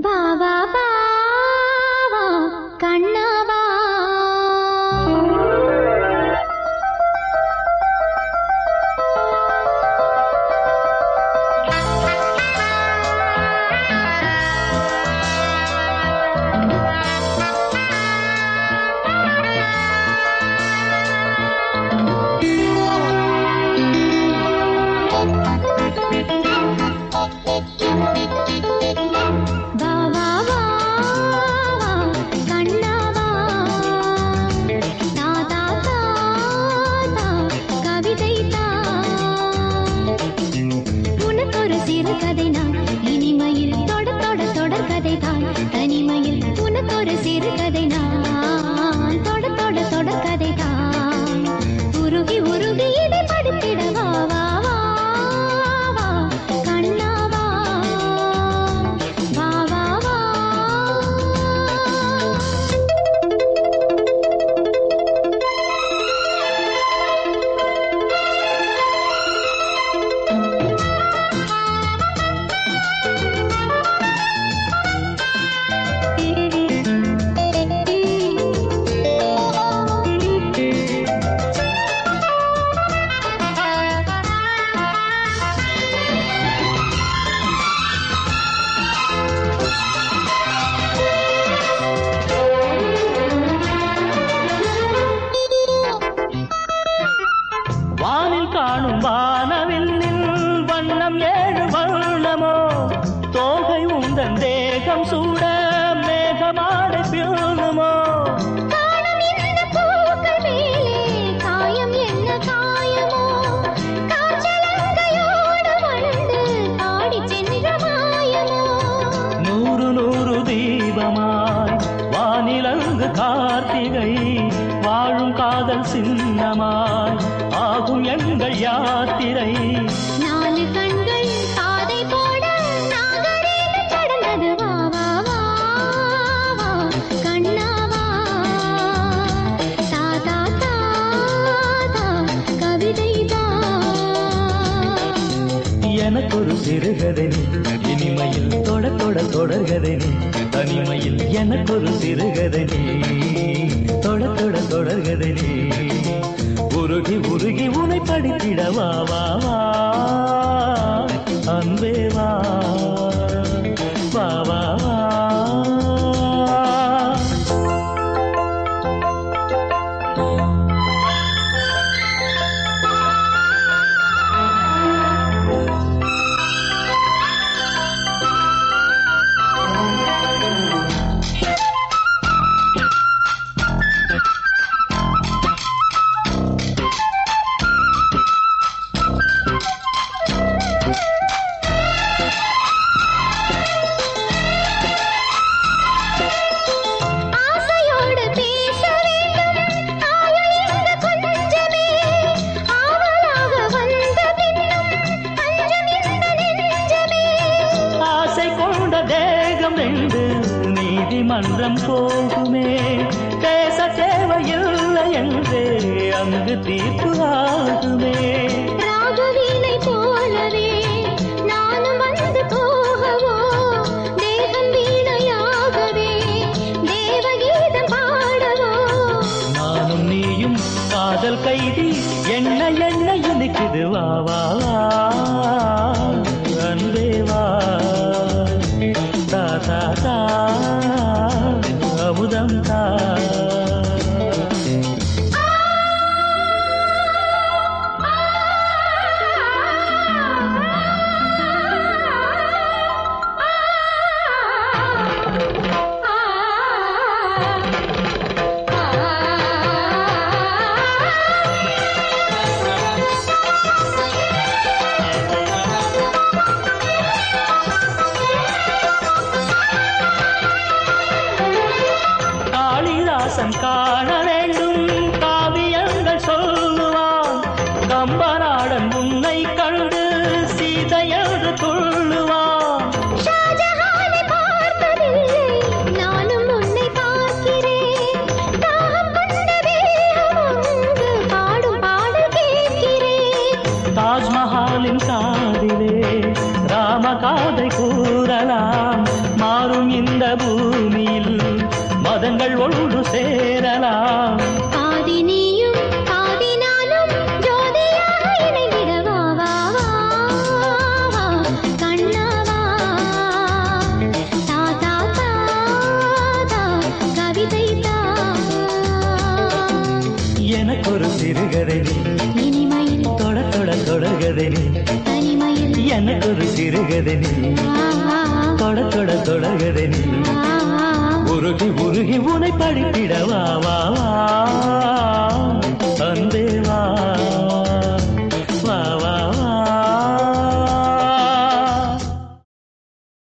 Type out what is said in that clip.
பாவா பாவா கண்ணாவா வா வா வா கண்ணாவா தா தா தா தா கவிதை தா உனக்கு ஒரு சிறு கதை நான் இனிமையில் தொட தொட தொடர் கதை தான் தனிமையில் உனக்கு ஒரு சிறு கதை நான் தொட தொட தொடர் கதை தான் உருகி உருகி இதை படித்திட வா வா வா வா கண்ணாவா வா வா வா வானில் காணும் வானவில்லின் வண்ணம் ஏழு வண்ணமோ தோகை உந்தன் தேகம் சூட மேகமாடை பியூணுமோ காணம் இந்த பூக்கள் மேலே காயம் என்ன காயமோ காற்றலங்கையோடு வளர்ந்து ஆடிச் சென்ற மாயமோ நூறு நூறு தீபமாய் வானிலங்கு கார்த்திகை வாழும் காதல் சின்னமாய் ஆகும் எங்கள் யாத்திரை நாலு கண்கள் பாதை போட நாகரீகம் கடந்தது வா வா வா வா கண்ணாவா தா தா தா தா கவிதை தா எனக்கொரு சிறுகதை நீ இனிமையில் தொட தொட தொடர்கதை நீ தனிமையில் எனக்கொரு சிறுகதை நீ தொட தொட தொடர்கதை நீ உருகி உருகி உனை படித்திட வா வா வா அன்பே வா வா வா வா ஆசையோடு பேச வேண்டும் ஆயுள் இந்த கொஞ்சமே ஆவலாக வந்த பின்னும் அஞ்சம் இந்த நெஞ்சமே ஆசை கொண்ட தேகம் ரெண்டு நீதிமன்றம் போகுமே பேச தேவையில்லை என்றே அங்கு தீர்ப்பு ஆகுமே ராகவீணை போலவே நானும் வந்து போகவோ தேகம் வீணையாகவே தேவகீதம் பாடவோ நானும் நீயும் காதல் கைதி என்ன என்ன இனிக்குது வா வா வா அன்பே வா தா தா தா அமுதம் தா காளிதாசன் காண வேண்டும் காவியங்கள் சொல்லுவான் கம்பநாடன் உன்னை கண்டு சீதையன்று துள்ளுவான் ஷாஜஹானை பார்த்ததில்லை நானும் உன்னை பார்க்கிறேன் தாகம் கொண்ட தேகம் ஒன்று பாடும் பாடல் கேட்கிறேன் தாஜ்மஹாலின் காதிலே ராம காதை கூறலாம் மாறும் இந்த பூமியில் மதங்கள் ஒன்று சேரலாம் பாதி நீயும் பாதி நானும் ஜோதியாக இணைந்திட வா வா வா வா கண்ணாவா தா தா தா தா கவிதை தா எனக்கொரு சிறுகதை நீ இனிமையில் தொட தொட தொடர்கதை நீ தனிமையில் எனக்கொரு சிறுகதை நீ ஆ, ஆ, தொட தொட தொடர்கதை நீ ஆ, ஆ. உருகி உருகி உனை படித்திட வா வா வா அன்பே வா